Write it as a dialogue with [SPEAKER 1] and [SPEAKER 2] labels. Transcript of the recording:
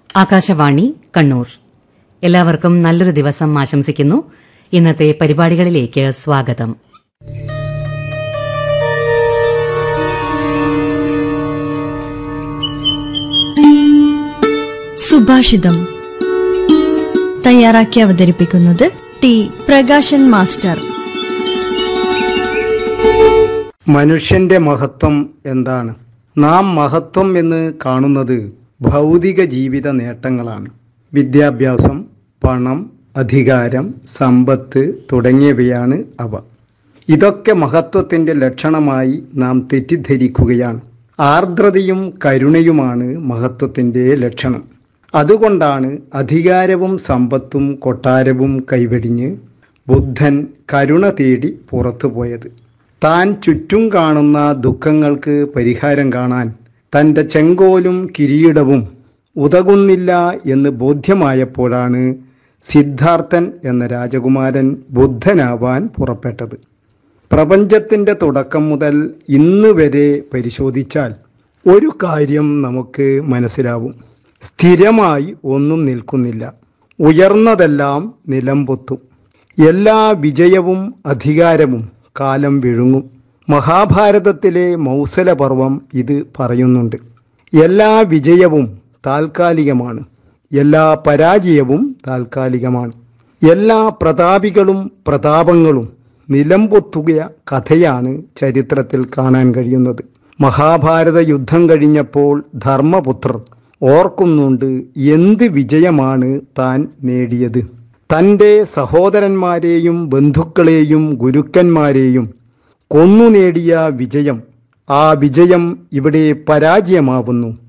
[SPEAKER 1] ആകാശവാണി കണ്ണൂർ എല്ലാവർക്കും നല്ലൊരു ദിവസം ആശംസിക്കുന്നു ഇന്നത്തെ പരിപാടികളിലേക്ക് സ്വാഗതം
[SPEAKER 2] സുഭാഷിതം തയ്യാറാക്കി അവതരിപ്പിക്കുന്നത് ടി പ്രകാശൻ മാസ്റ്റർ
[SPEAKER 3] മനുഷ്യന്റെ മഹത്വം എന്താണ് നാം മഹത്വം എന്ന് കാണുന്നത് ഭൗതിക ജീവിത നേട്ടങ്ങളാണ് വിദ്യാഭ്യാസം പണം അധികാരം സമ്പത്ത് തുടങ്ങിയവയാണ് അവ ഇതൊക്കെ മഹത്വത്തിൻ്റെ ലക്ഷണമായി നാം തെറ്റിദ്ധരിക്കുകയാണ് ആർദ്രതയും കരുണയുമാണ് മഹത്വത്തിൻ്റെ ലക്ഷണം അതുകൊണ്ടാണ് അധികാരവും സമ്പത്തും കൊട്ടാരവും കൈവെടിഞ്ഞ് ബുദ്ധൻ കരുണ തേടി പുറത്തുപോയത് താൻ ചുറ്റും കാണുന്ന ദുഃഖങ്ങൾക്ക് പരിഹാരം കാണാൻ തൻ്റെ ചെങ്കോലും കിരീടവും ഉതകുന്നില്ല എന്ന് ബോധ്യമായപ്പോഴാണ് സിദ്ധാർത്ഥൻ എന്ന രാജകുമാരൻ ബുദ്ധനാവാൻ പുറപ്പെട്ടത് പ്രപഞ്ചത്തിൻ്റെ തുടക്കം മുതൽ ഇന്ന് വരെ പരിശോധിച്ചാൽ ഒരു കാര്യം നമുക്ക് മനസ്സിലാവും സ്ഥിരമായി ഒന്നും നിൽക്കുന്നില്ല ഉയർന്നതെല്ലാം നിലംപൊത്തും എല്ലാ വിജയവും അധികാരവും കാലം വിഴുങ്ങും മഹാഭാരതത്തിലെ മൗസലപർവം ഇത് പറയുന്നുണ്ട് എല്ലാ വിജയവും താൽക്കാലികമാണ് എല്ലാ പരാജയവും താൽക്കാലികമാണ് എല്ലാ പ്രതാപികളും പ്രതാപങ്ങളും നിലംപൊത്തുക കഥയാണ് ചരിത്രത്തിൽ കാണാൻ കഴിയുന്നത് മഹാഭാരത യുദ്ധം കഴിഞ്ഞപ്പോൾ ധർമ്മപുത്രർ ഓർക്കുന്നുണ്ട് എന്ത് വിജയമാണ് താൻ നേടിയത് തൻ്റെ സഹോദരന്മാരെയും ബന്ധുക്കളെയും ഗുരുക്കന്മാരെയും കൊന്നു നേടിയ വിജയം ആ വിജയം ഇവിടെ പരാജയമാവുന്നു